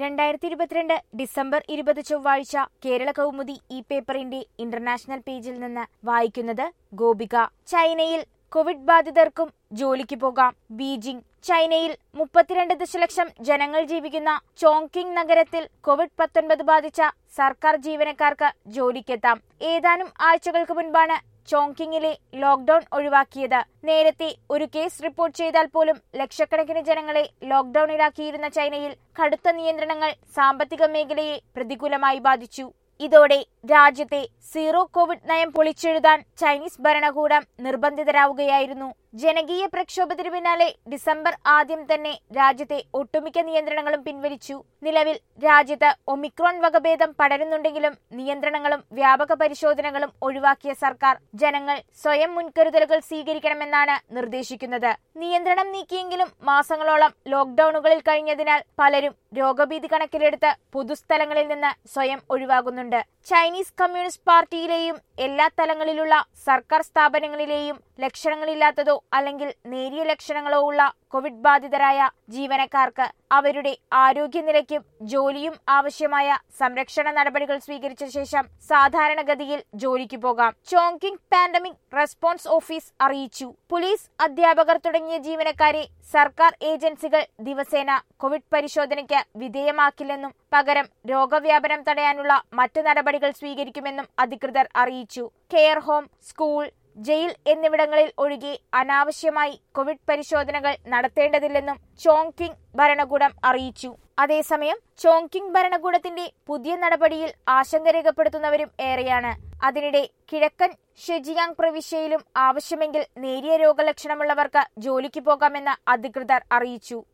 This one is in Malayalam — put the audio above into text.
രണ്ടായിരത്തി ഇരുപത്തിരണ്ട് ഡിസംബർ ഇരുപത് ചൊവ്വാഴ്ച കേരള കൗമുദി ഈ പേപ്പറിന്റെ ഇന്റർനാഷണൽ പേജിൽ നിന്ന് വായിക്കുന്നത് ഗോപിക ചൈനയിൽ കോവിഡ് ബാധിതർക്കും ജോലിക്ക് പോകാം ബീജിംഗ് ചൈനയിൽ മുപ്പത്തിരണ്ട് ദശലക്ഷം ജനങ്ങൾ ജീവിക്കുന്ന ചോങ്കിങ് നഗരത്തിൽ കോവിഡ് പത്തൊൻപത് ബാധിച്ച സർക്കാർ ജീവനക്കാർക്ക് ജോലിക്കെത്താം ഏതാനും ആഴ്ചകൾക്ക് മുൻപാണ് ചോങ്കിങ്ങിലെ ലോക്ഡൌൺ ഒഴിവാക്കിയത് നേരത്തെ ഒരു കേസ് റിപ്പോർട്ട് ചെയ്താൽ പോലും ലക്ഷക്കണക്കിന് ജനങ്ങളെ ലോക്ഡൌണിലാക്കിയിരുന്ന ചൈനയിൽ കടുത്ത നിയന്ത്രണങ്ങൾ സാമ്പത്തിക മേഖലയെ പ്രതികൂലമായി ബാധിച്ചു ഇതോടെ രാജ്യത്തെ സീറോ കോവിഡ് നയം പൊളിച്ചെഴുതാൻ ചൈനീസ് ഭരണകൂടം നിർബന്ധിതരാവുകയായിരുന്നു ജനകീയ പ്രക്ഷോഭത്തിന് പിന്നാലെ ഡിസംബർ ആദ്യം തന്നെ രാജ്യത്തെ ഒട്ടുമിക്ക നിയന്ത്രണങ്ങളും പിൻവലിച്ചു നിലവിൽ രാജ്യത്ത് ഒമിക്രോൺ വകഭേദം പടരുന്നുണ്ടെങ്കിലും നിയന്ത്രണങ്ങളും വ്യാപക പരിശോധനകളും ഒഴിവാക്കിയ സർക്കാർ ജനങ്ങൾ സ്വയം മുൻകരുതലുകൾ സ്വീകരിക്കണമെന്നാണ് നിർദ്ദേശിക്കുന്നത് നിയന്ത്രണം നീക്കിയെങ്കിലും മാസങ്ങളോളം ലോക്ഡൌണുകളിൽ കഴിഞ്ഞതിനാൽ പലരും രോഗഭീതി കണക്കിലെടുത്ത് പൊതുസ്ഥലങ്ങളിൽ നിന്ന് സ്വയം ഒഴിവാകുന്നുണ്ട് ചൈനീസ് കമ്മ്യൂണിസ്റ്റ് പാർട്ടിയിലെയും എല്ലാ തലങ്ങളിലുള്ള സർക്കാർ സ്ഥാപനങ്ങളിലെയും ലക്ഷണങ്ങളില്ലാത്തതോ അല്ലെങ്കിൽ നേരിയ ലക്ഷണങ്ങളോ ഉള്ള കോവിഡ് ബാധിതരായ ജീവനക്കാർക്ക് അവരുടെ ആരോഗ്യനിലയ്ക്കും ജോലിയും ആവശ്യമായ സംരക്ഷണ നടപടികൾ സ്വീകരിച്ച ശേഷം സാധാരണഗതിയിൽ ജോലിക്ക് പോകാം ചോങ്കിങ് പാൻഡമിക് റെസ്പോൺസ് ഓഫീസ് അറിയിച്ചു പോലീസ് അധ്യാപകർ തുടങ്ങിയ ജീവനക്കാരെ സർക്കാർ ഏജൻസികൾ ദിവസേന കോവിഡ് പരിശോധനയ്ക്ക് വിധേയമാക്കില്ലെന്നും പകരം രോഗവ്യാപനം തടയാനുള്ള മറ്റ് നടപടികൾ സ്വീകരിക്കുമെന്നും അധികൃതർ അറിയിച്ചു കെയർ ഹോം സ്കൂൾ ജയിൽ എന്നിവിടങ്ങളിൽ ഒഴികെ അനാവശ്യമായി കോവിഡ് പരിശോധനകൾ നടത്തേണ്ടതില്ലെന്നും ചോങ്കിങ് ഭരണകൂടം അറിയിച്ചു അതേസമയം ചോങ്കിങ് ഭരണകൂടത്തിന്റെ പുതിയ നടപടിയിൽ ആശങ്ക രേഖപ്പെടുത്തുന്നവരും ഏറെയാണ് അതിനിടെ കിഴക്കൻ ഷെജിയാങ് പ്രവിശ്യയിലും ആവശ്യമെങ്കിൽ നേരിയ രോഗലക്ഷണമുള്ളവർക്ക് ജോലിക്ക് പോകാമെന്ന് അധികൃതർ അറിയിച്ചു